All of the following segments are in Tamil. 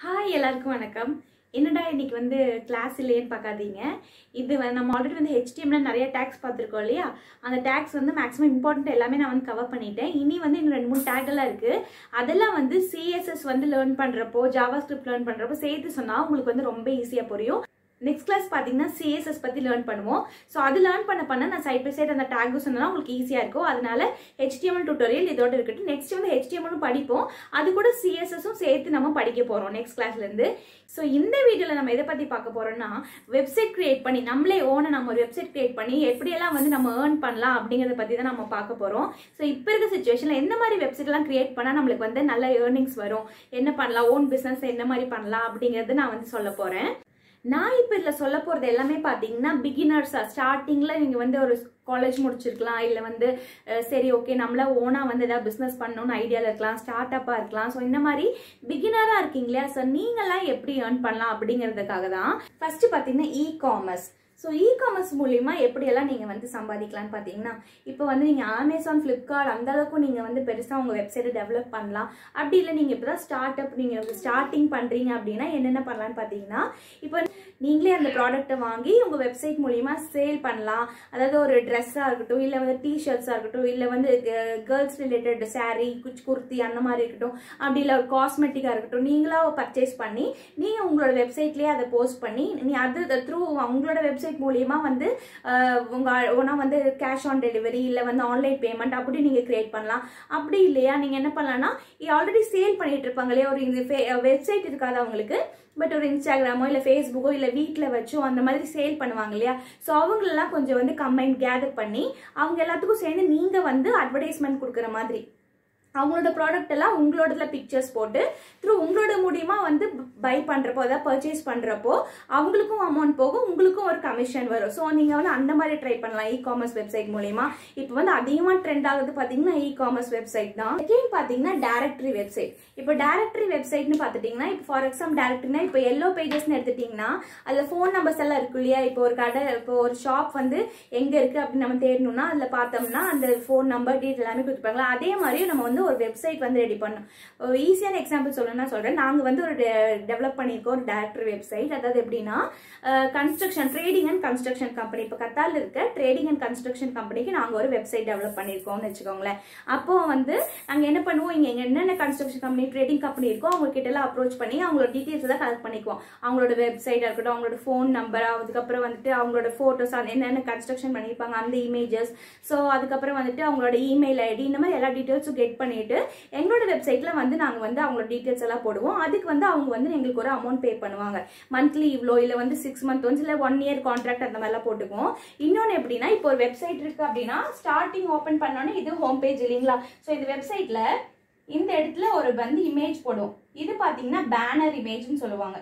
ஹாய் எல்லாருக்கும் வணக்கம் என்னடா இன்னைக்கு வந்து கிளாஸ் இல்லையேன்னு பார்க்காதீங்க இது வந்து நம்ம ஆல்ரெடி வந்து ஹெச்டிஎம்ல நிறைய டேக்ஸ் பார்த்துருக்கோம் இல்லையா அந்த டேக்ஸ் வந்து மேக்ஸிமம் இம்பார்ட்டன்ட் எல்லாமே நான் வந்து கவர் பண்ணிட்டேன் இனி வந்து இன்னும் ரெண்டு மூணு டேக் எல்லாம் இருக்கு அதெல்லாம் வந்து சிஎஸ்எஸ் வந்து லேர்ன் பண்றப்போ ஜாவா ஸ்கிரிப்ட் லேர்ன் பண்றப்போ சேர்த்து சொன்னா உங்களுக்கு வந்து ரொம்ப ஈஸியா புரியும் நெக்ஸ்ட் கிளாஸ் பார்த்தீங்கன்னா சிஎஸ்எஸ் பற்றி லேர்ன் பண்ணுவோம் ஸோ அது லேர்ன் பண்ண பண்ண நான் சைட் பை சைட் அந்த டேகும் சொன்னா உங்களுக்கு ஈஸியாக இருக்கும் அதனால ஹெச்டிஎம்எல் டுட்டோரியல் இதோட இருக்கட்டும் நெக்ஸ்ட் வந்து ஹெச்டிஎம்எலும் படிப்போம் அது கூட சிஎஸ்எஸும் சேர்த்து நம்ம படிக்க போகிறோம் நெக்ஸ்ட் கிளாஸ்லேருந்து ஸோ இந்த வீடியோவில் நம்ம எதை பற்றி பார்க்க போகிறோம்னா வெப்சைட் கிரியேட் பண்ணி நம்மளே ஓன நம்ம ஒரு வெப்சைட் கிரியேட் பண்ணி எப்படியெல்லாம் வந்து நம்ம ஏர்ன் பண்ணலாம் அப்படிங்கிறத பற்றி தான் நம்ம பார்க்க போகிறோம் ஸோ இப்போ இருக்க சுச்சுவேஷனில் எந்த மாதிரி வெப்சைட்லாம் கிரியேட் பண்ணால் நம்மளுக்கு வந்து நல்ல ஏர்னிங்ஸ் வரும் என்ன பண்ணலாம் ஓன் பிஸ்னஸ் என்ன மாதிரி பண்ணலாம் அப்படிங்கிறது நான் வந்து சொல்ல போகிறேன் நான் இப்போ இதில் சொல்ல போகிறது எல்லாமே பார்த்தீங்கன்னா பிகினர்ஸாக ஸ்டார்டிங்கில் நீங்கள் வந்து ஒரு காலேஜ் முடிச்சிருக்கலாம் இல்லை வந்து அஹ், சரி ஓகே நம்மள ஓனாக வந்து ஏதாவது பிஸ்னஸ் பண்ணணும்னு ஐடியாவில் இருக்கலாம் ஸ்டார்ட் அப்பாக இருக்கலாம் ஸோ இந்த மாதிரி பிகினராக இருக்கீங்க இல்லையா ஸோ நீங்களாம் எப்படி ஏர்ன் பண்ணலாம் அப்படிங்கிறதுக்காக தான் ஃபர்ஸ்ட் பார்த்தீங்கன்னா e commerce so e commerce மூலியமா எப்படியெல்லாம் நீங்கள் வந்து சம்பாதிக்கலாம்னு பார்த்தீங்கன்னா இப்போ வந்து நீங்கள் அமேசான் ஃப்ளிப்கார்ட் அந்த அளவுக்கு நீங்கள் வந்து பெருசாக உங்கள் வெப்சைட்டை டெவலப் பண்ணலாம் அப்படி இல்லை நீங்கள் இப்போ தான் ஸ்டார்ட் அப் நீங்கள் ஸ்டார்டிங் பண்ணுறீங்க அப்படின்னா என்னென்ன பண்ணலாம்னு பார்த்தீங்கன்னா இப்போ நீங்களே அந்த ப்ராடக்ட்டை வாங்கி உங்கள் வெப்சைட் மூலியமா சேல் பண்ணலாம் அதாவது ஒரு ட்ரெஸ்ஸாக இருக்கட்டும் இல்லை வந்து டிஷர்ட்ஸாக இருக்கட்டும் இல்லை வந்து கேர்ள்ஸ் ரிலேட்டட் saree குச் குர்த்தி அந்த மாதிரி இருக்கட்டும் அப்படி இல்லை ஒரு காஸ்மெட்டிக்காக இருக்கட்டும் நீங்களா பர்ச்சேஸ் பண்ணி நீங்கள் உங்களோட வெப்சைட்லேயே அதை போஸ்ட் பண்ணி நீ அது த்ரூ உங்களோட வெப்சைட் மூலியமா வந்து அஹ், உங்க ஒன்றா வந்து கேஷ் ஆன் டெலிவரி இல்லை வந்து ஆன்லைன் பேமெண்ட் அப்படி நீங்கள் கிரியேட் பண்ணலாம் அப்படி இல்லையா நீங்கள் என்ன பண்ணலாம்னா ஆல்ரெடி சேல் பண்ணிட்டு இருப்பாங்க இல்லையா ஒரு இந்த வெப்சைட் இருக்காது அவங்களுக்கு பட் ஒரு இன்ஸ்டாகிராமோ இல்லை ஃபேஸ்புக்கோ இல்லை வீட்டில் வச்சோ அந்த மாதிரி சேல் பண்ணுவாங்க இல்லையா ஸோ அவங்களெல்லாம் கொஞ்சம் வந்து கம்பைன் கேதர் பண்ணி அவங்க எல்லாத்துக்கும் சேர்ந்து நீங்கள் வந்து அட்வர்டைஸ்மெண்ட் கொடுக்குற மாதிரி அவங்களோட ப்ராடக்ட் எல்லாம் உங்களோடதுல பிக்சர்ஸ் போட்டு த்ரூ உங்களோட மூலியமா வந்து பை பண்றப்போ அதாவது பர்ச்சேஸ் பண்றப்போ அவங்களுக்கும் அமௌண்ட் போகும் உங்களுக்கும் ஒரு கமிஷன் வரும் ஸோ நீங்க வந்து அந்த மாதிரி ட்ரை பண்ணலாம் இ காமர்ஸ் வெப்சைட் மூலியமா இப்போ வந்து அதிகமா ட்ரெண்ட் ஆகுது பாத்தீங்கன்னா இ காமர்ஸ் வெப்சைட் தான் செகண்ட் பாத்தீங்கன்னா டேரக்டரி வெப்சைட் இப்போ டேரக்டரி வெப்சைட்னு பார்த்துட்டீங்கன்னா இப்போ ஃபார் எக்ஸாம்பிள் டேரக்டரினா இப்போ எல்லோ பேஜஸ்னு எடுத்துட்டீங்கன்னா அதில் ஃபோன் நம்பர்ஸ் எல்லாம் இருக்கு இல்லையா இப்போ ஒரு கடை இப்போ ஒரு ஷாப் வந்து எங்க இருக்கு அப்படின்னு நம்ம தேடணும்னா அதுல பார்த்தோம்னா அந்த ஃபோன் நம்பர் டீட்டெயில் எல்லாமே கொடுத்துருப்பாங்களா அதே மாதிரி நம்ம வந்து ஒரு வெப்சைட் வந்து ரெடி பண்ணோம் ஈஸியான எக்ஸாம்பிள் சொல்லணும்னா சொல்றேன் நாங்க வந்து ஒரு டெவலப் பண்ணியிருக்கோம் ஒரு டேரக்டரி வெப்சைட் அதாவது எப்படின்னா construction trading and construction company இப்போ கத்தால இருக்க ட்ரேடிங் அண்ட் கன்ஸ்ட்ரக்ஷன் கம்பெனிக்கு நாங்க ஒரு வெப்சைட் டெவலப் பண்ணியிருக்கோம்னு வச்சுக்கோங்களேன் அப்போ வந்து நாங்க என்ன பண்ணுவோம் இங்க இங்க என்னென்ன கன்ஸ்ட்ரக்ஷன் கம்பெனி ட்ரேடிங் கம்பெனி இருக்கோ அவங்க கிட்ட எல்லாம் அப்ரோச் பண்ணி அவங்களோட டீட்டெயில்ஸ் எல்லாம் கலெக்ட் பண்ணிக்குவோம் அவங்களோட வெப்சைட் இருக்கட்டும் அவங்களோட ஃபோன் நம்பர் அதுக்கப்புறம் வந்துட்டு அவங்களோட போட்டோஸ் என்னென்ன கன்ஸ்ட்ரக்ஷன் பண்ணியிருப்பாங்க அந்த இமேஜஸ் ஸோ அதுக்கப்புறம் வந்துட்டு அவங்களோட இமெயில் ஐடி இந்த மாதிரி எல்லா டீட்டெயில்ஸும் கெட் பண்ணிட்டு எங்களோட வெப்சைட்ல வந்து நாங்க வந்து அவங்களோட டீட்டெயில்ஸ் எல்லாம் போடுவோம் அதுக்கு வந்து அவங்க வந்து எங்களுக்கு ஒரு அமௌண்ட் பே பண்ணுவாங்க மந்த்லி இவ்வளோ இல்லை வந்து சிக்ஸ் மந்த் ஒன்ஸ் இல்லை ஒன் இயர் கான்ட்ராக்ட் அந்த மாதிரிலாம் போட்டுக்குவோம் இன்னொன்று எப்படின்னா இப்போ ஒரு வெப்சைட் இருக்கு அப்படின்னா ஸ்டார்டிங் ஓப்பன் பண்ணோன்னே இது ஹோம் பேஜ் இல்லைங்களா ஸோ இது வெப்சைட்ல இந்த இடத்துல ஒரு வந்து இமேஜ் போடும் இது பாத்தீங்கன்னா பேனர் இமேஜ்னு சொல்லுவாங்க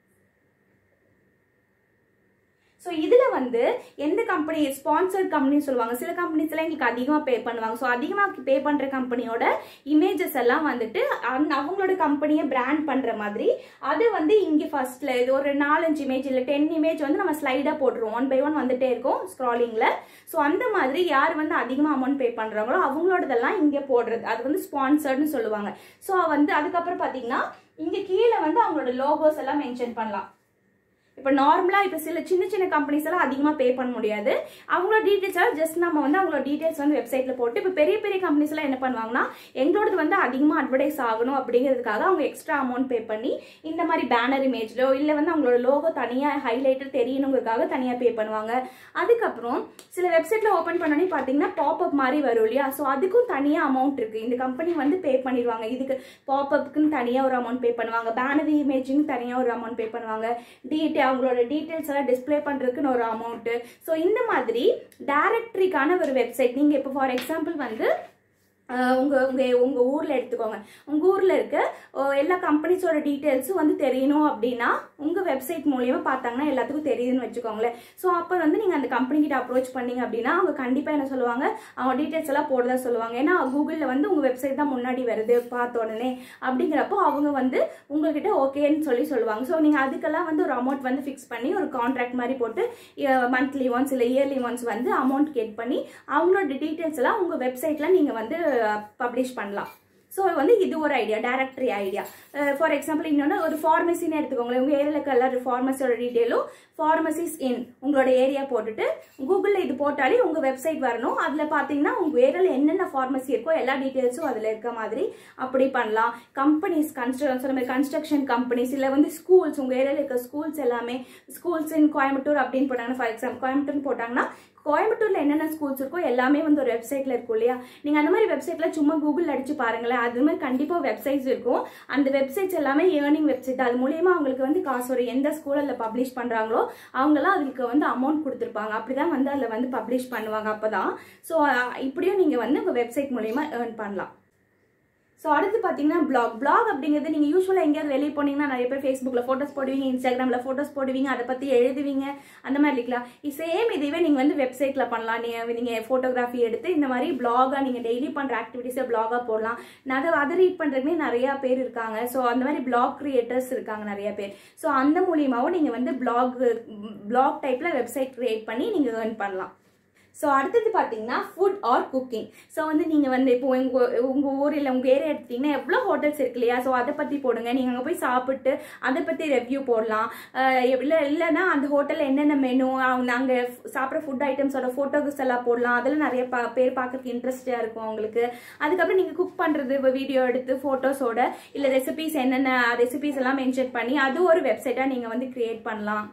ஸோ இதில் வந்து எந்த கம்பெனி ஸ்பான்சர்ட் கம்பெனின்னு சொல்லுவாங்க சில கம்பெனிஸ்லாம் எங்களுக்கு அதிகமாக பே பண்ணுவாங்க ஸோ அதிகமாக பே பண்ணுற கம்பெனியோட இமேஜஸ் எல்லாம் வந்துட்டு அந்த அவங்களோட கம்பெனியை பிராண்ட் பண்ணுற மாதிரி அது வந்து இங்கே ஃபர்ஸ்ட்ல இது ஒரு நாலஞ்சு இமேஜ் இல்லை டென் இமேஜ் வந்து நம்ம ஸ்லைடாக போட்டுருவோம் ஒன் பை ஒன் வந்துட்டே இருக்கும் ஸ்க்ராலிங்கில் ஸோ அந்த மாதிரி யார் வந்து அதிகமாக அமௌண்ட் பே பண்ணுறாங்களோ அவங்களோடதெல்லாம் இங்கே போடுறது அது வந்து ஸ்பான்சர்ட்னு சொல்லுவாங்க ஸோ வந்து அதுக்கப்புறம் பார்த்தீங்கன்னா இங்கே கீழே வந்து அவங்களோட லோகோஸ் எல்லாம் மென்ஷன் பண்ணலாம் இப்போ நார்மலாக இப்போ சில சின்ன சின்ன கம்பெனிஸ் எல்லாம் அதிகமாக பே பண்ண முடியாது அவங்களோட டீட்டெயில்ஸ் எல்லாம் ஜஸ்ட் நம்ம வந்து அவங்களோட டீட்டெயில்ஸ் வந்து வெப்சைட்டில் போட்டு இப்போ பெரிய பெரிய கம்பெனிஸ் எல்லாம் என்ன பண்ணுவாங்கன்னா எங்களோடது வந்து அதிகமாக அட்வர்டைஸ் ஆகணும் அப்படிங்கிறதுக்காக அவங்க எக்ஸ்ட்ரா அமௌண்ட் பே பண்ணி இந்த மாதிரி பேனர் இமேஜ்லோ இல்லை வந்து அவங்களோட லோகோ தனியாக ஹைலைட்டர் தெரியணுங்கிறதுக்காக தனியாக பே பண்ணுவாங்க அதுக்கப்புறம் சில வெப்சைட்டில் ஓப்பன் பண்ணோன்னே பார்த்தீங்கன்னா பாப்அப் மாதிரி வரும் இல்லையா ஸோ அதுக்கும் தனியாக அமௌண்ட் இருக்குது இந்த கம்பெனி வந்து பே பண்ணிடுவாங்க இதுக்கு பாப்அப்புக்குன்னு தனியாக ஒரு அமௌண்ட் பே பண்ணுவாங்க பேனர் இமேஜுக்கு தனியாக ஒரு அமௌண்ட் பே பண்ணுவாங்க டீட்டெயில் அவங்களோட டீட்டெயில்ஸ் எல்லாம் டிஸ்ப்ளே பண்ணுறதுக்குன்னு ஒரு அமௌண்ட்டு ஸோ இந்த மாதிரி டேரக்டரிக்கான ஒரு வெப்சைட் நீங்கள் இப்போ ஃபார் எக்ஸாம்பிள் வந்து அஹ் உங்க உங்க உங்க ஊர்ல எடுத்துக்கோங்க உங்க ஊர்ல இருக்க அஹ் எல்லா கம்பெனிஸோட டீட்டெயில்ஸும் வந்து தெரியணும் அப்படின்னா உங்க வெப்சைட் மூலியமா பார்த்தாங்கன்னா எல்லாத்துக்கும் தெரியுதுன்னு வச்சுக்கோங்களேன் ஸோ அப்போ வந்து நீங்க அந்த கம்பெனி கிட்ட அப்ரோச் பண்ணீங்க அப்படின்னா அவங்க கண்டிப்பா என்ன சொல்லுவாங்க அவங்க டீட்டெயில்ஸ் எல்லாம் போடுறதா சொல்லுவாங்க ஏன்னா கூகுள்ல வந்து உங்க வெப்சைட் தான் முன்னாடி வருது பார்த்த உடனே அப்படிங்கிறப்போ அவங்க வந்து உங்ககிட்ட ஓகேன்னு சொல்லி சொல்லுவாங்க ஸோ நீங்க அதுக்கெல்லாம் வந்து ஒரு அமௌண்ட் வந்து ஃபிக்ஸ் பண்ணி ஒரு கான்ட்ராக்ட் மாதிரி போட்டு மந்த்லி ஒன்ஸ் இல்லை இயர்லி ஒன்ஸ் வந்து அமௌண்ட் கெட் பண்ணி அவங்களோட டீட்டெயில்ஸ் எல்லாம் உங்க வெப்சைட்ல நீங்க வந்து பப்ளிஷ் பண்ணலாம் ஸோ வந்து இது ஒரு idea directory idea for example இன்னொன்று ஒரு ஃபார்மசின்னு எடுத்துக்கோங்களேன் உங்கள் ஏரியாவில் இருக்க எல்லாரும் ஃபார்மசியோட டீட்டெயிலும் ஃபார்மசிஸ் இன் உங்களோட ஏரியா போட்டுட்டு கூகுளில் இது போட்டாலே உங்கள் வெப்சைட் வரணும் அதில் பார்த்தீங்கன்னா உங்கள் ஏரியாவில் என்னென்ன ஃபார்மசி இருக்கோ எல்லா டீட்டெயில்ஸும் அதில் இருக்க மாதிரி அப்படி பண்ணலாம் கம்பெனிஸ் கன்ஸ்ட்ரக்ஷன் சொன்ன மாதிரி கன்ஸ்ட்ரக்ஷன் கம்பெனிஸ் இல்லை வந்து ஸ்கூல்ஸ் உங்கள் ஏரியாவில் இருக்க ஸ்கூல்ஸ் எல்லாமே ஸ்கூல்ஸ் இன் கோயம்புத்தூர் அப்படின்னு போட்டாங்கன்னா ஃபார் எக்ஸாம்பிள் கோயம்புத்தூர்னு போட்டாங்கன்னா கோயம்புத்தூர்ல என்னென்ன ஸ்கூல்ஸ் இருக்கோ எல்லாமே வந்து ஒரு வெப்சைட்ல இருக்கும் இல்லையா நீங்க அந்த மாதிரி வெப்சைட்ல சும்மா கூகுள் அடிச்சு பாருங்களேன் அது மாதிரி கண்டிப்பா வெப்சைட்ஸ் இருக்கும் அந்த வெப்சைட்ஸ் எல்லாமே ஏர்னிங் வெப்சைட் அது மூலியமா அவங்களுக்கு வந்து காசு வரும் எந்த ஸ்கூல்ல பப்ளிஷ் பண்றாங்களோ அவங்களாம் அதுக்கு வந்து அமௌண்ட் கொடுத்துருப்பாங்க அப்படிதான் வந்து அதில் வந்து பப்ளிஷ் பண்ணுவாங்க அப்பதான் ஸோ இப்படியும் நீங்க வந்து உங்க வெப்சைட் மூலியமா ஏர்ன் பண்ணலாம் ஸோ அடுத்து பார்த்தீங்கன்னா பிளாக் பிளாக் அப்படிங்கிறது நீங்கள் யூஸ்வலாக எங்கேயாவது வெளியே போனீங்கன்னா நிறைய பேர் ஃபேஸ்புக்கில் ஃபோட்டோஸ் போடுவீங்க இன்ஸ்டாகிராமில் ஃபோட்டோஸ் போடுவீங்க அதை பற்றி எழுதுவீங்க அந்த மாதிரி இருக்கலாம் சேம் இதுவே நீங்கள் வந்து வெப்சைட்டில் பண்ணலாம் நீங்கள் நீங்கள் ஃபோட்டோகிராஃபி எடுத்து இந்த மாதிரி பிளாகாக நீங்கள் டெய்லி பண்ணுற ஆக்டிவிட்டீஸை பிளாகாக போடலாம் நான் அதை அதை ரீட் பண்ணுறதுமே நிறையா பேர் இருக்காங்க ஸோ அந்த மாதிரி பிளாக் கிரியேட்டர்ஸ் இருக்காங்க நிறைய பேர் ஸோ அந்த மூலியமாகவும் நீங்கள் வந்து பிளாக் பிளாக் டைப்பில் வெப்சைட் கிரியேட் பண்ணி நீங்கள் ஏர்ன் பண்ணலாம் ஸோ அடுத்தது பார்த்தீங்கன்னா ஃபுட் ஆர் குக்கிங் ஸோ வந்து நீங்கள் வந்து இப்போ உங்கள் உங்கள் ஊரில் உங்கள் ஏரியா எடுத்தீங்கன்னா எவ்வளோ ஹோட்டல்ஸ் இருக்கு இல்லையா ஸோ அதை பற்றி போடுங்க நீங்கள் அங்கே போய் சாப்பிட்டு அதை பற்றி ரெவ்யூ போடலாம் இல்லை இல்லைன்னா அந்த ஹோட்டலில் என்னென்ன மெனு அவங்க அங்கே சாப்பிட்ற ஃபுட் ஐட்டம்ஸோட ஃபோட்டோஸ் எல்லாம் போடலாம் அதில் நிறைய பா பேர் பார்க்கறதுக்கு இன்ட்ரெஸ்டாக இருக்கும் அவங்களுக்கு அதுக்கப்புறம் நீங்கள் குக் பண்ணுறது இப்போ வீடியோ எடுத்து ஃபோட்டோஸோட இல்லை ரெசிபிஸ் என்னென்ன ரெசிபிஸ் எல்லாம் மென்ஷன் பண்ணி அது ஒரு வெப்சைட்டாக நீங்கள் வந்து கிரியேட் பண்ணலாம்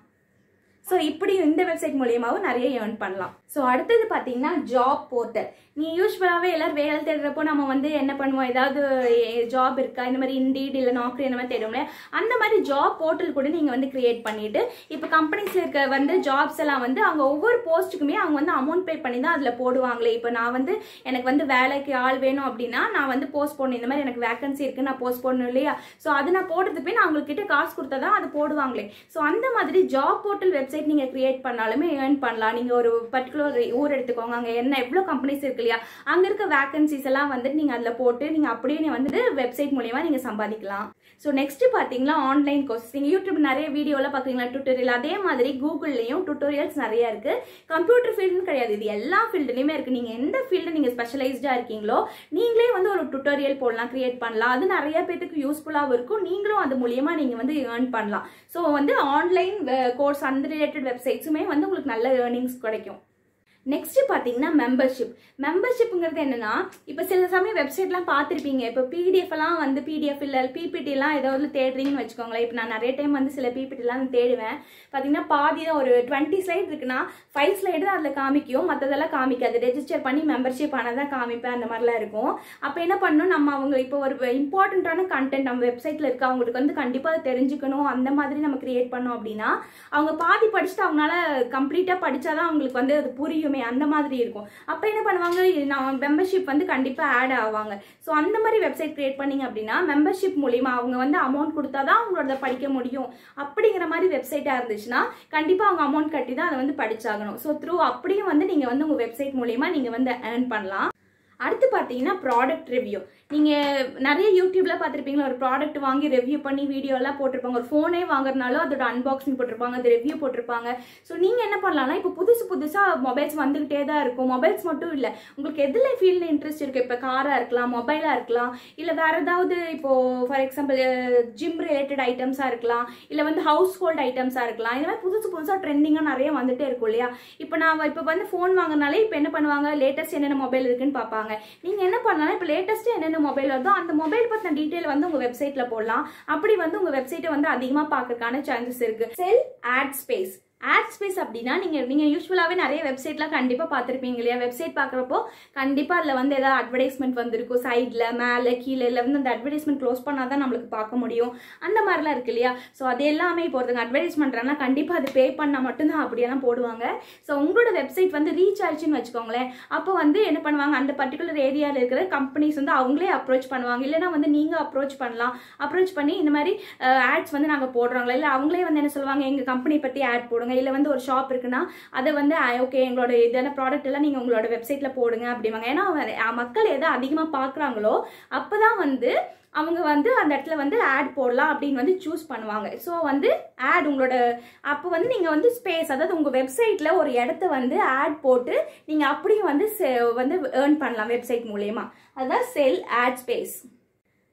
ஸோ இப்படி இந்த வெப்சைட் மூலியமாகவும் நிறைய ஏர்ன் பண்ணலாம் ஸோ அடுத்தது பார்த்தீங்கன்னா ஜாப் போர்ட்டல் நீ யூஸ்வலாகவே எல்லாரும் வேலை தேடுறப்போ நம்ம வந்து என்ன பண்ணுவோம் ஏதாவது ஜாப் இருக்கா இந்த மாதிரி இண்டீட் இல்லை நாக்ரி இந்த மாதிரி தேடுவோம்ல அந்த மாதிரி ஜாப் போர்ட்டல் கூட நீங்கள் வந்து கிரியேட் பண்ணிட்டு இப்போ கம்பெனிஸில் இருக்க வந்து ஜாப்ஸ் எல்லாம் வந்து அவங்க ஒவ்வொரு போஸ்ட்டுக்குமே அவங்க வந்து அமௌண்ட் பே பண்ணி தான் அதில் போடுவாங்களே இப்போ நான் வந்து எனக்கு வந்து வேலைக்கு ஆள் வேணும் அப்படின்னா நான் வந்து போஸ்ட் போடணும் இந்த மாதிரி எனக்கு வேகன்சி இருக்கு நான் போஸ்ட் போடணும் இல்லையா ஸோ அதை நான் போடுறதுக்கு நான் அவங்களுக்கு கிட்ட காசு கொடுத்தா தான் அது போடுவாங்களே ஸோ அந்த மாதிரி ஜாப் போர்ட்டல் வெப்சைட் நீங்கள் கிரியேட் பண்ணாலுமே ஏர்ன் பண்ணலாம் நீங்கள் ஒரு பர்டிகுலர் ஊர் எடுத்துக்கோங்க அங்கே என்ன எவ்வளோ கம்பெனிஸ் இருக்கு இல்லையா அங்கே இருக்க வேகன்சிஸ் எல்லாம் வந்துட்டு நீங்கள் அதில் போட்டு நீங்கள் அப்படியே நீ வந்துட்டு வெப்சைட் மூலியமா நீங்கள் சம்பாதிக்கலாம் ஸோ நெக்ஸ்ட் பார்த்தீங்கன்னா ஆன்லைன் கோர்ஸ் நீங்கள் யூடியூப் நிறைய வீடியோலாம் பார்க்குறீங்களா டுட்டோரியல் அதே மாதிரி கூகுள்லேயும் டுட்டோரியல்ஸ் நிறைய இருக்கு கம்ப்யூட்டர் ஃபீல்டுன்னு கிடையாது இது எல்லா ஃபீல்டுலையுமே இருக்கு நீங்கள் எந்த ஃபீல்டு நீங்கள் ஸ்பெஷலைஸ்டாக இருக்கீங்களோ நீங்களே வந்து ஒரு டுட்டோரியல் போடலாம் கிரியேட் பண்ணலாம் அது நிறைய பேத்துக்கு யூஸ்ஃபுல்லாகவும் இருக்கும் நீங்களும் அது மூலியமா நீங்கள் வந்து ஏர்ன் பண்ணலாம் ஸோ வந்து ஆன்லைன் கோர்ஸ் அந்த ரிலேட்டட் வெப்சைட்ஸுமே வந்து உங்களுக்கு நல்ல ஏர்னிங்ஸ் கிடைக்கும் நெக்ஸ்ட் பார்த்தீங்கன்னா மெம்பர்ஷிப் மெம்பர்ஷிப்புங்கிறது என்னன்னா இப்போ சில சமயம் வெப்சைட்லாம் பார்த்துருப்பீங்க இப்போ பிடிஎஃப் எல்லாம் வந்து பிடிஎஃப் இல்லை பிபிடி எல்லாம் ஏதாவது தேடுறீங்கன்னு வச்சுக்கோங்களேன் இப்போ நான் நிறைய டைம் வந்து சில பிபிடி எல்லாம் தேடுவேன் பார்த்தீங்கன்னா பாதி தான் ஒரு டுவெண்ட்டி ஸ்லைட் இருக்குன்னா ஃபைவ் ஸ்லைடு தான் அதில் காமிக்கும் மற்றதெல்லாம் காமிக்காது ரெஜிஸ்டர் பண்ணி மெம்பர்ஷிப் ஆனதான் காமிப்பேன் அந்த மாதிரிலாம் இருக்கும் அப்போ என்ன பண்ணணும் நம்ம அவங்க இப்போ ஒரு இம்பார்ட்டண்ட்டான கண்டென்ட் நம்ம வெப்சைட்டில் இருக்க அவங்களுக்கு வந்து கண்டிப்பாக அதை தெரிஞ்சுக்கணும் அந்த மாதிரி நம்ம கிரியேட் பண்ணோம் அப்படின்னா அவங்க பாதி படிச்சுட்டு அவங்களால கம்ப்ளீட்டாக படிச்சாதான் அவங்களுக்கு வந்து அது புரியுமே அந்த மாதிரி இருக்கும் அப்போ என்ன பண்ணுவாங்க நான் மெம்பர்ஷிப் வந்து கண்டிப்பாக ஆட் ஆவாங்க ஸோ அந்த மாதிரி வெப்சைட் கிரியேட் பண்ணீங்க அப்படின்னா மெம்பர்ஷிப் மூலிமா அவங்க வந்து அமௌண்ட் கொடுத்தா தான் அவங்களோட படிக்க முடியும் அப்படிங்கிற மாதிரி வெப்சைட்டாக இருந்துச்சுன்னா கண்டிப்பாக அவங்க அமௌண்ட் கட்டி தான் அதை வந்து படிச்சாகணும் ஸோ த்ரூ அப்படியும் வந்து நீங்கள் வந்து உங்கள் வெப்சைட் மூலிமா நீங்கள் வந்து ஏர்ன் பண்ணலாம் அடுத்து பார்த்தீங்கன்னா ப்ராடக்ட் ரிவ்யூ நீங்கள் நிறைய யூடியூப்ல பார்த்துருப்பீங்களா ஒரு ப்ராடக்ட் வாங்கி ரிவ்யூ பண்ணி வீடியோலாம் போட்டிருப்பாங்க ஒரு ஃபோனே வாங்குறதுனாலும் அதோட அன்பாக்சிங் போட்டிருப்பாங்க அது ரிவ்யூ போட்டிருப்பாங்க ஸோ நீங்கள் என்ன பண்ணலாம்னா இப்போ புதுசு புதுசாக மொபைல்ஸ் வந்துகிட்டே தான் இருக்கும் மொபைல்ஸ் மட்டும் இல்லை உங்களுக்கு எதில் ஃபீல்டில் இன்ட்ரெஸ்ட் இருக்குது இப்போ காராக இருக்கலாம் மொபைலாக இருக்கலாம் இல்லை வேற ஏதாவது இப்போ ஃபார் எக்ஸாம்பிள் ஜிம் ரிலேட்டட் ஐட்டம்ஸாக இருக்கலாம் இல்லை வந்து ஹவுஸ் ஹோல்ட் ஐட்டம்ஸாக இருக்கலாம் இந்த மாதிரி புதுசு புதுசாக ட்ரெண்டிங்காக நிறைய வந்துட்டே இருக்கும் இல்லையா இப்போ நான் இப்போ வந்து ஃபோன் வாங்கினாலே இப்போ என்ன பண்ணுவாங்க லேட்டஸ்ட் என்னென்ன மொபைல் இருக்குன்னு பார்ப்பாங்க நீங்கள் என்ன பண்ணலாம் இப்போ லேட்டஸ்ட்டு என்னென்ன மொபைல் வருதோ அந்த மொபைல் பற்றின டீட்டெயில் வந்து உங்கள் வெப்சைட்டில் போடலாம் அப்படி வந்து உங்கள் வெப்சைட்டை வந்து அதிகமாக பார்க்கறதுக்கான சான்சஸ் இருக்குது sell ad space ad space அப்படின்னா நீங்கள் நீங்கள் யூஸ்வலாகவே நிறைய வெப்சைட்லாம் கண்டிப்பாக பார்த்துருப்பீங்க இல்லையா வெப்சைட் பார்க்குறப்போ கண்டிப்பாக அதில் வந்து ஏதாவது அட்வர்டைஸ்மெண்ட் வந்திருக்கும் சைடில் மேலே கீழே இல்லை வந்து அந்த அட்வர்டைஸ்மெண்ட் க்ளோஸ் பண்ணால் தான் நம்மளுக்கு பார்க்க முடியும் அந்த மாதிரிலாம் இருக்கு இல்லையா ஸோ அது எல்லாமே இப்போ ஒருத்தங்க அட்வர்டைஸ் பண்ணுறாங்கன்னா கண்டிப்பாக அது பே பண்ணால் மட்டும்தான் அப்படியெல்லாம் போடுவாங்க ஸோ உங்களோட வெப்சைட் வந்து ரீச் ஆயிடுச்சுன்னு வச்சுக்கோங்களேன் அப்போ வந்து என்ன பண்ணுவாங்க அந்த பர்டிகுலர் ஏரியாவில் இருக்கிற கம்பெனிஸ் வந்து அவங்களே அப்ரோச் பண்ணுவாங்க இல்லைனா வந்து நீங்கள் அப்ரோச் பண்ணலாம் அப்ரோச் பண்ணி இந்த மாதிரி ஆட்ஸ் வந்து நாங்கள் போடுறாங்களா இல்லை அவங்களே வந்து என்ன சொல்லுவாங்க எங்கள் கம்பெனி பற்றி ஆட் போடுங்க இல்லை வந்து ஒரு ஷாப் இருக்குன்னா அதை வந்து ஓகே எங்களோட இதான ப்ராடக்ட் எல்லாம் நீங்கள் உங்களோட வெப்சைட்டில் போடுங்க அப்படிம்பாங்க ஏன்னா அவங்க- மக்கள் எதை அதிகமாக பார்க்குறாங்களோ அப்போ தான் வந்து அவங்க வந்து அந்த இடத்துல வந்து ஆட் போடலாம் அப்படின்னு வந்து சூஸ் பண்ணுவாங்க ஸோ வந்து ஆட் உங்களோட அப்போ வந்து நீங்கள் வந்து ஸ்பேஸ் அதாவது உங்கள் வெப்சைட்டில் ஒரு இடத்த வந்து ஆட் போட்டு நீங்கள் அப்படியும் வந்து se- வந்து ஏர்ன் பண்ணலாம் வெப்சைட் மூலயமா அதுதான் செல் ஆட் ஸ்பேஸ்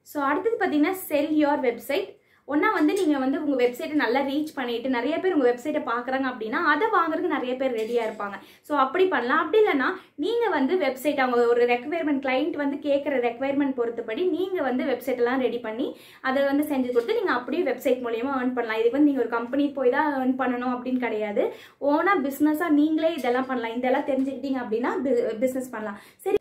ஸோ அடுத்தது பார்த்தீங்கன்னா செல் யோர் வெப்சைட் ஒன்றா வந்து நீங்கள் வந்து உங்கள் வெப்சைட்டை நல்லா ரீச் பண்ணிட்டு நிறைய பேர் உங்கள் வெப்சைட்டை பார்க்குறாங்க அப்படின்னா அதை வாங்குறதுக்கு நிறைய பேர் ரெடியாக இருப்பாங்க ஸோ அப்படி பண்ணலாம் அப்படி இல்லைன்னா நீங்கள் வந்து வெப்சைட் அவங்க ஒரு ரெக்குவயர்மெண்ட் கிளைண்ட் வந்து கேட்குற ரெக்குவயர்மெண்ட் பொறுத்தபடி நீங்கள் வந்து வெப்சைட் எல்லாம் ரெடி பண்ணி அதை வந்து செஞ்சு கொடுத்து நீங்கள் அப்படியே வெப்சைட் மூலியமாக ஏர்ன் பண்ணலாம் இதுக்கு வந்து நீங்கள் ஒரு கம்பெனி போய் தான் ஏர்ன் பண்ணணும் அப்படின்னு கிடையாது ஓனாக பிஸ்னஸாக நீங்களே இதெல்லாம் பண்ணலாம் இதெல்லாம் தெரிஞ்சுக்கிட்டீங்க அப்படின்னா பிஸ்னஸ் பண்ணலாம் சரி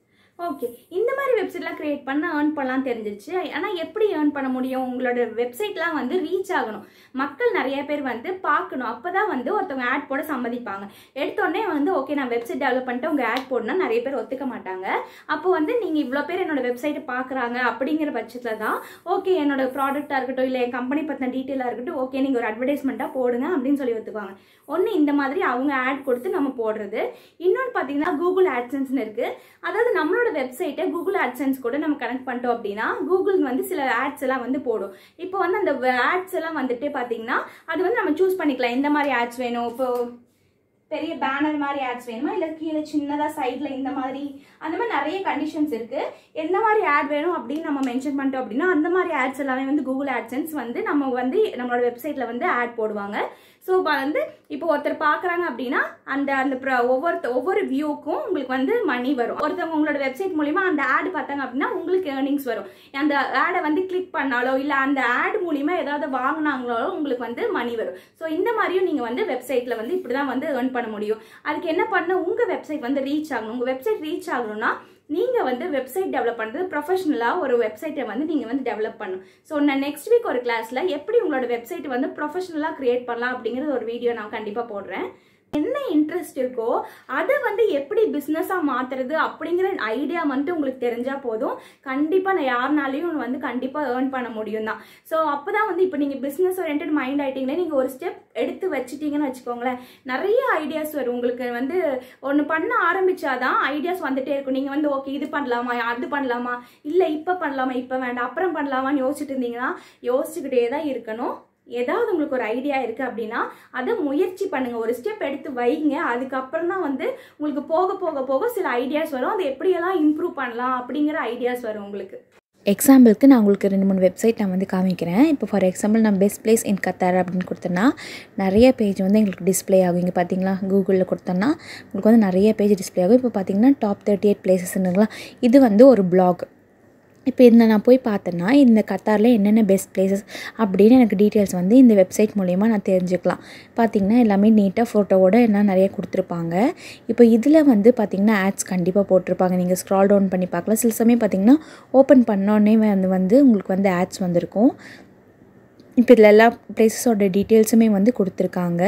ஓகே இந்த மாதிரி வெப்சைட்லாம் கிரியேட் பண்ண ஏர்ன் பண்ணலாம் தெரிஞ்சிருச்சு ஆனால் எப்படி ஏர்ன் பண்ண முடியும் உங்களோட வெப்சைட்லாம் வந்து ரீச் ஆகணும் மக்கள் நிறைய பேர் வந்து பார்க்கணும் அப்போ தான் வந்து ஒருத்தவங்க ஆட் போட சம்மதிப்பாங்க எடுத்தோடனே வந்து ஓகே நான் வெப்சைட் டெவலப் பண்ணிட்டு உங்கள் ஆட் போடனா நிறைய பேர் ஒத்துக்க மாட்டாங்க அப்போ வந்து நீங்கள் இவ்வளோ பேர் என்னோட வெப்சைட்டை பார்க்குறாங்க அப்படிங்கிற பட்சத்தில் தான் ஓகே என்னோட ப்ராடக்டாக இருக்கட்டும் இல்லை என் கம்பெனி பற்றின டீட்டெயிலாக இருக்கட்டும் ஓகே நீங்கள் ஒரு அட்வர்டைஸ்மெண்ட்டாக போடுங்க அப்படின்னு சொல்லி ஒத்துக்குவாங்க ஒன்று இந்த மாதிரி அவங்க ஆட் கொடுத்து நம்ம போடுறது இன்னொன்று பார்த்தீங்கன்னா கூகுள் ஆட்சன்ஸ்னு இருக்குது அதாவது நம்மளோட வெப்சைட்டை கூகுள் ஆட்சன்ஸ் கூட நம்ம கனெக்ட் பண்ணிட்டோம் அப்படின்னா கூகுள் வந்து சில ஆட்ஸ் எல்லாம் வந்து போடும் இப்போ வந்து அந்த ஆட்ஸ் எல்லாம் வந்துட்டு பார்த்தீங்கன்னா அது வந்து நம்ம சூஸ் பண்ணிக்கலாம் எந்த மாதிரி ஆட்ஸ் வேணும் இப்போ பெரிய பேனர் மாதிரி ஆட்ஸ் வேணுமா இல்லை கீழே சின்னதாக சைடில் இந்த மாதிரி அந்த மாதிரி நிறைய கண்டிஷன்ஸ் இருக்குது எந்த மாதிரி ஆட் வேணும் அப்படின்னு நம்ம மென்ஷன் பண்ணிட்டோம் அப்படின்னா அந்த மாதிரி ஆட்ஸ் எல்லாமே வந்து கூகுள் ஆட்சன்ஸ் வந்து நம்ம வந்து நம்மளோட வெப்சைட்டில் வந்து ஆட் போடுவாங்க ஸோ வந்து இப்போ ஒருத்தர் பார்க்குறாங்க அப்படின்னா அந்த அந்த ப்ர- ஒவ்வொரு ஒவ்வொரு வியூக்கும் உங்களுக்கு வந்து மணி வரும் ஒருத்தவங்க உங்களோட வெப்சைட் மூலிமா அந்த ஆட் பார்த்தாங்க அப்படின்னா உங்களுக்கு ஏர்னிங்ஸ் வரும் அந்த ஆடை வந்து கிளிக் பண்ணாலோ இல்லை அந்த ஆட் மூலிமா ஏதாவது வாங்கினாங்களோ உங்களுக்கு வந்து மணி வரும் ஸோ இந்த மாதிரியும் நீங்கள் வந்து வெப்சைட்டில் வந்து இப்படி தான் வந்து ஏர்ன் பண்ண முடியும் அதுக்கு என்ன பண்ண உங்கள் வெப்சைட் வந்து ரீச் ஆகணும் உங்கள் வெப்சைட் ரீச் ஆகணும்னா நீங்கள் வந்து வெப்சைட் டெவலப் பண்ணுறது ப்ரொஃபஷனலாக ஒரு வெப்சைட்டை வந்து நீங்கள் வந்து டெவலப் பண்ணணும் ஸோ நான் நெக்ஸ்ட் வீக் ஒரு கிளாஸில் எப்படி உங்களோட வெப்சைட் வந்து ப்ரொஃபஷனலாக கிரியேட் பண்ணலாம் அப்படிங்கிறது ஒரு வீடியோ நான் கண்டிப்பாக போடுறேன் என்ன இன்ட்ரெஸ்ட் இருக்கோ அதை வந்து எப்படி பிஸ்னஸாக மாற்றுறது அப்படிங்கிற ஐடியா வந்து உங்களுக்கு தெரிஞ்சால் போதும் கண்டிப்பாக நான் யாருனாலையும் வந்து கண்டிப்பாக ஏர்ன் பண்ண முடியும் தான் ஸோ அப்போ தான் வந்து இப்போ நீங்கள் பிஸ்னஸ் ஓரியன்ட் மைண்ட் ஆகிட்டீங்களே நீங்கள் ஒரு ஸ்டெப் எடுத்து வச்சிட்டீங்கன்னு வச்சுக்கோங்களேன் நிறைய ஐடியாஸ் வரும் உங்களுக்கு வந்து ஒன்று பண்ண ஆரம்பிச்சாதான் ஐடியாஸ் வந்துட்டே இருக்கும் நீங்கள் வந்து ஓகே இது பண்ணலாமா அது பண்ணலாமா இல்லை இப்போ பண்ணலாமா இப்போ வேண்டாம் அப்புறம் பண்ணலாமான்னு யோசிச்சுட்டு இருந்தீங்கன்னா யோசிச்சுக்கிட்டே தான் இருக்கணும் ஏதாவது உங்களுக்கு ஒரு ஐடியா இருக்குது அப்படின்னா அதை முயற்சி பண்ணுங்கள் ஒரு ஸ்டெப் எடுத்து வைங்க அதுக்கப்புறம் தான் வந்து உங்களுக்கு போக போக போக சில ஐடியாஸ் வரும் அதை எப்படியெல்லாம் இம்ப்ரூவ் பண்ணலாம் அப்படிங்கிற ஐடியாஸ் வரும் உங்களுக்கு எக்ஸாம்பிளுக்கு நான் உங்களுக்கு ரெண்டு மூணு வெப்சைட் நான் வந்து காமிக்கிறேன் இப்போ ஃபார் எக்ஸாம்பிள் நான் பெஸ்ட் பிளேஸ் இன் கத்தார் அப்படின்னு கொடுத்தேன்னா நிறைய பேஜ் வந்து எங்களுக்கு டிஸ்ப்ளே ஆகும் இங்கே பார்த்தீங்களா கூகுளில் கொடுத்தோன்னா உங்களுக்கு வந்து நிறைய பேஜ் டிஸ்ப்ளே ஆகும் இப்போ பார்த்தீங்கன்னா டாப் தேர்ட்டி எயிட் பிளேசஸ்னுங்களா இது வந்து ஒரு blog இப்போ இதில் நான் போய் பார்த்தேன்னா இந்த கத்தாரில் என்னென்ன பெஸ்ட் பிளேசஸ் அப்படின்னு எனக்கு டீட்டெயில்ஸ் வந்து இந்த வெப்சைட் மூலயமா நான் தெரிஞ்சுக்கலாம் பார்த்தீங்கன்னா எல்லாமே நீட்டாக ஃபோட்டோவோட எல்லாம் நிறைய கொடுத்துருப்பாங்க இப்போ இதில் வந்து பார்த்தீங்கன்னா ஆட்ஸ் கண்டிப்பாக போட்டிருப்பாங்க நீங்கள் ஸ்க்ரால் டவுன் பண்ணி பார்க்கலாம் சில சமயம் பார்த்தீங்கன்னா ஓப்பன் பண்ணோடனே வந்து வந்து உங்களுக்கு வந்து ஆட்ஸ் வந்திருக்கும் இப்போ இதில் எல்லா பிளேசஸோட டீட்டெயில்ஸுமே வந்து கொடுத்துருக்காங்க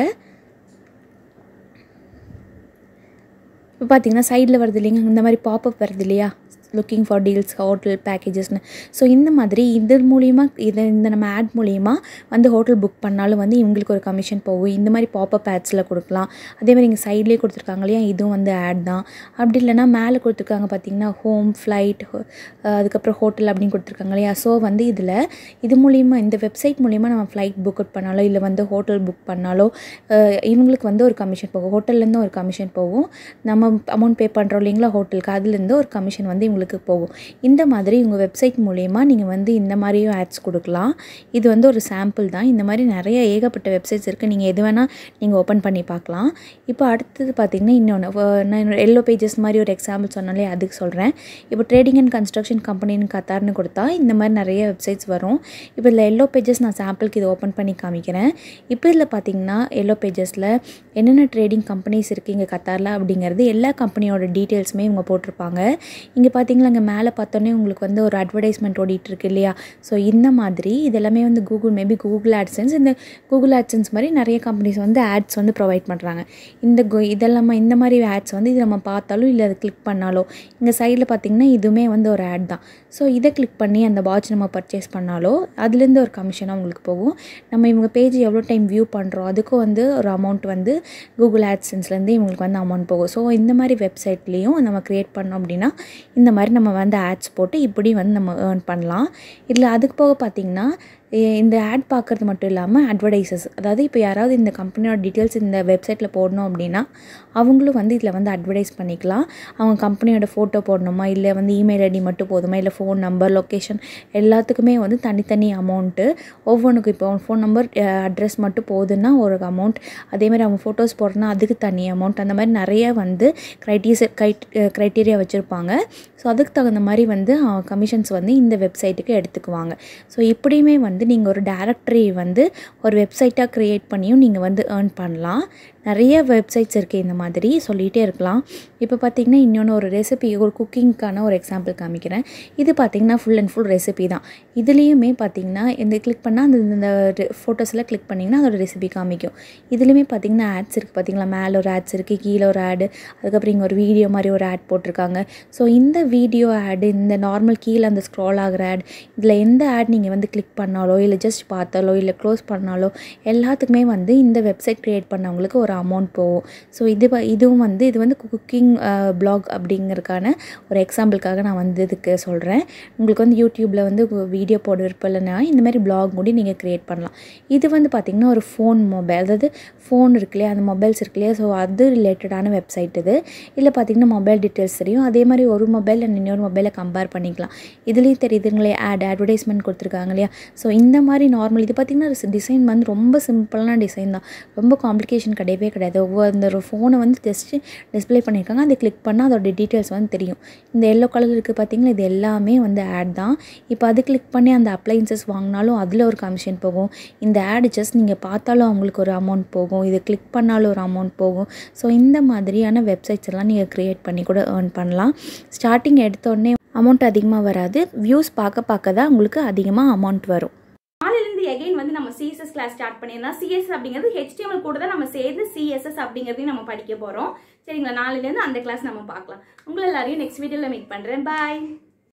இப்போ பார்த்தீங்கன்னா சைடில் வருது இல்லைங்க இந்த மாதிரி பாப்அப் வருது இல்லையா லுக்கிங் ஃபார் டீல்ஸ் ஹோட்டல் பேக்கேஜஸ்னு ஸோ இந்த மாதிரி இது மூலிமா இது இந்த நம்ம ஆட் மூலிமா வந்து ஹோட்டல் புக் பண்ணாலும் வந்து இவங்களுக்கு ஒரு கமிஷன் போகும் இந்த மாதிரி பாப்அப் ஆட்ஸில் கொடுக்கலாம் அதே மாதிரி இங்கே சைட்லேயே கொடுத்துருக்காங்க இல்லையா இதுவும் வந்து ஆட் தான் அப்படி இல்லைன்னா மேலே கொடுத்துருக்காங்க பார்த்தீங்கன்னா ஹோம் ஃப்ளைட் அதுக்கப்புறம் ஹோட்டல் அப்படின்னு கொடுத்துருக்காங்க இல்லையா ஸோ வந்து இதில் இது மூலிமா இந்த வெப்சைட் மூலிமா நம்ம ஃப்ளைட் புக் பண்ணாலோ இல்லை வந்து ஹோட்டல் புக் பண்ணாலோ அஹ், இவங்களுக்கு வந்து ஒரு கமிஷன் போகும் ஹோட்டல்லேருந்து ஒரு கமிஷன் போகும் நம்ம அமௌண்ட் பே பண்ணுறோம் இல்லைங்களா ஹோட்டலுக்கு அதுலேருந்து ஒரு கமிஷன் வந்து இவங்களுக்கு போகும் இந்த மாதிரி உங்கள் வெப்சைட் மூலயமா நீங்கள் வந்து இந்த மாதிரியும் ஆட்ஸ் கொடுக்கலாம் இது வந்து ஒரு சாம்பிள் தான் இந்த மாதிரி நிறைய ஏகப்பட்ட வெப்சைட்ஸ் இருக்குது நீங்கள் எது வேணால் நீங்கள் ஓப்பன் பண்ணி பார்க்கலாம் இப்போ அடுத்தது பார்த்தீங்கன்னா இன்னொன்று நான் எல்லோ பேஜஸ் மாதிரி ஒரு எக்ஸாம்பிள் சொன்னாலே அதுக்கு சொல்கிறேன் இப்போ ட்ரேடிங் அண்ட் கன்ஸ்ட்ரக்ஷன் கம்பெனின்னு கத்தார்னு கொடுத்தா இந்த மாதிரி நிறைய வெப்சைட்ஸ் வரும் இப்போ இதில் எல்லோ பேஜஸ் நான் சாம்பிளுக்கு இதை ஓப்பன் பண்ணி காமிக்கிறேன் இப்போ இதில் பார்த்தீங்கன்னா எல்லோ பேஜஸில் என்னென்ன ட்ரேடிங் கம்பெனிஸ் இருக்குது இங்கே கத்தாரில் அப்படிங்கிறது எல்லா கம்பெனியோட டீட்டெயில்ஸுமே இவங்க போட்டிருப்பாங்க இங்கே பார்த்தீங்களா இங்கே மேலே பார்த்தோன்னே உங்களுக்கு வந்து ஒரு அட்வர்டைஸ்மெண்ட் ஓடிட்டு இருக்கு இல்லையா ஸோ இந்த மாதிரி இதெல்லாமே வந்து கூகுள் மேபி கூகுள் ஆட்சன்ஸ் இந்த கூகுள் ஆட்சன்ஸ் மாதிரி நிறைய கம்பெனிஸ் வந்து ஆட்ஸ் வந்து ப்ரொவைட் பண்ணுறாங்க இந்த கு- இதெல்லாம இந்த மாதிரி ஆட்ஸ் வந்து இது நம்ம பார்த்தாலும் இல்லை அதை கிளிக் பண்ணாலோ இங்கே சைடில் பார்த்தீங்கன்னா இதுவுமே வந்து ஒரு ஆட் தான் ஸோ இதை கிளிக் பண்ணி அந்த வாட்ச் நம்ம பர்ச்சேஸ் பண்ணாலோ அதுலேருந்து ஒரு கமிஷனாக உங்களுக்கு போகும் நம்ம இவங்க பேஜ் எவ்வளோ டைம் வியூ பண்ணுறோம் அதுக்கும் வந்து ஒரு அமௌண்ட் வந்து கூகுள் ஆட்சன்ஸ்லேருந்து இவங்களுக்கு வந்து அமௌண்ட் போகும் ஸோ இந்த மாதிரி வெப்சைட்லேயும் நம்ம க்ரியேட் பண்ணோம் அப்படின்னா இந்த மாதிரி நம்ம வந்து ஆட்ஸ் போட்டு இப்படி வந்து நம்ம ஏர்ன் பண்ணலாம் இதில் அதுக்கு போக பார்த்திங்கன்னா எ- இந்த ஆட் பார்க்குறது மட்டும் இல்லாமல் அட்வர்டைசஸ் அதாவது இப்போ யாராவது இந்த கம்பெனியோட டீட்டெயில்ஸ் இந்த வெப்சைட்டில் போடணும் அப்படின்னா அவங்களும் வந்து இதில் வந்து அட்வர்டைஸ் பண்ணிக்கலாம் அவங்க கம்பெனியோட ஃபோட்டோ போடணுமா இல்லை வந்து இமெயில் ஐடி மட்டும் போதுமா இல்லை ஃபோன் நம்பர் லொக்கேஷன் எல்லாத்துக்குமே வந்து தனித்தனி அமௌண்ட்டு ஒவ்வொன்றுக்கும் இப்போ ஃபோன் நம்பர் அட்ரஸ் மட்டும் போதுன்னா ஒரு அமௌண்ட் அதேமாதிரி அவங்க ஃபோட்டோஸ் போடுறதுனா அதுக்கு தனி அமௌண்ட் அந்த மாதிரி நிறைய வந்து க்ரைட்டீஸ் க்ரைட் க்ரைட்டீரியா வச்சுருப்பாங்க ஸோ அதுக்கு தகுந்த மாதிரி வந்து கமிஷன்ஸ் வந்து இந்த வெப்சைட்டுக்கு எடுத்துக்குவாங்க ஸோ இப்படியுமே வந்து நீங்கள் ஒரு டேரக்டரி வந்து ஒரு வெப்சைட்டாக க்ரியேட் பண்ணியும் நீங்கள் வந்து ஏர்ன் பண்ணலாம் நிறைய வெப்சைட்ஸ் இருக்குது இந்த மாதிரி சொல்லிகிட்டே இருக்கலாம் இப்போ பார்த்தீங்கன்னா இன்னொன்று ஒரு ரெசிபி ஒரு குக்கிங்க்கான ஒரு எக்ஸாம்பிள் காமிக்கிறேன் இது பார்த்தீங்கன்னா ஃபுல் அண்ட் ஃபுல் ரெசிபி தான் இதுலேயுமே பார்த்தீங்கன்னா இந்த கிளிக் பண்ணால் அந்த இந்த ஃபோட்டோஸில் கிளிக் பண்ணிங்கன்னா அதோட ரெசிபி காமிக்கும் இதுலேயுமே பார்த்தீங்கன்னா ஆட்ஸ் இருக்குது பார்த்தீங்களா மேலே ஒரு ஆட்ஸ் இருக்குது கீழே ஒரு ஆடு அதுக்கப்புறம் இங்கே ஒரு வீடியோ மாதிரி ஒரு ஆட் போட்டிருக்காங்க ஸோ இந்த வீடியோ ஆடு இந்த நார்மல் கீழே அந்த ஸ்க்ரால் ஆகிற ஆட் இதில் எந்த ஆட் நீங்கள் வந்து கிளிக் பண்ணாலோ இல்லை ஜஸ்ட் பார்த்தாலோ இல்லை க்ளோஸ் பண்ணாலோ எல்லாத்துக்குமே வந்து இந்த வெப்சைட் க்ரியேட் பண்ணவங்களுக்கு ஒரு அமௌண்ட் போகும் ஸோ இது வ- இதுவும் வந்து இது வந்து குக்கிங் பிளாக் அப்படிங்கிறதுக்கான ஒரு எக்ஸாம்பிளுக்காக நான் வந்து இதுக்கு சொல்கிறேன் உங்களுக்கு வந்து யூடியூப்பில் வந்து வீடியோ போட விருப்பம் இல்லைன்னா இந்த மாதிரி பிளாக் கூட நீங்கள் க்ரியேட் பண்ணலாம் இது வந்து பார்த்திங்கன்னா ஒரு ஃபோன் மொபைல் அதாவது ஃபோன் இருக்கு இல்லையா அந்த மொபைல்ஸ் இருக்கு இல்லையா ஸோ அது ரிலேட்டடான வெப்சைட் இது இல்லை பார்த்திங்கன்னா மொபைல் டீட்டெயில்ஸ் தெரியும் அதே மாதிரி ஒரு மொபைல் அண்ட் இன்னொரு மொபைலை கம்பேர் பண்ணிக்கலாம் இதுலேயும் தெரியுதுங்களே ஆட் அட்வர்டைஸ்மெண்ட் கொடுத்துருக்காங்க இல்லையா ஸோ இந்த மாதிரி நார்மல் இது பார்த்திங்கன்னா டிசைன் வந்து ரொம்ப சிம்பிளான டிசைன் தான் ரொம்ப காம்ப்ளிகேஷன் கிடையவே கிடையாது ஒவ்வொரு அந்த ஒரு ஃபோனை வந்து ஜஸ்ட்டு டிஸ்ப்ளே பண்ணியிருக்காங்க அதை கிளிக் பண்ணால் அதோட டீட்டெயில்ஸ் வந்து தெரியும் இந்த எல்லோ கலர் இருக்குது பார்த்தீங்களா இது எல்லாமே வந்து ஆட் தான் இப்போ அது கிளிக் பண்ணி அந்த அப்ளைன்சஸ் வாங்கினாலும் அதில் ஒரு கமிஷன் போகும் இந்த ஆட் ஜஸ்ட் நீங்கள் பார்த்தாலும் அவங்களுக்கு ஒரு அமௌண்ட் போகும் இது கிளிக் பண்ணாலும் ஒரு அமௌண்ட் போகும் ஸோ இந்த மாதிரியான வெப்சைட்ஸ் எல்லாம் நீங்கள் க்ரியேட் பண்ணி கூட ஏர்ன் பண்ணலாம் ஸ்டார்டிங் எடுத்தோடனே அமௌண்ட் அதிகமாக வராது வியூஸ் பார்க்க பார்க்க தான் உங்களுக்கு அதிகமாக அமௌண்ட் வரும் நாளிலிருந்து எகைன் வந்து நம்ம சிஎஸ்எஸ் கிளாஸ் ஸ்டார்ட் பண்ணியிருந்தோம் சிஎஸ்எஸ் அப்படிங்கிறது HTML கூட தான் நம்ம சேர்ந்து சிஎஸ்எஸ் அப்படிங்கிறதையும் நம்ம படிக்க போகிறோம் சரிங்களா நாளிலேருந்து அந்த கிளாஸ் நம்ம பார்க்கலாம் உங்களை எல்லாரையும் நெக்ஸ்ட் வீடியோவில் மீட் பண்ணுறேன் பாய்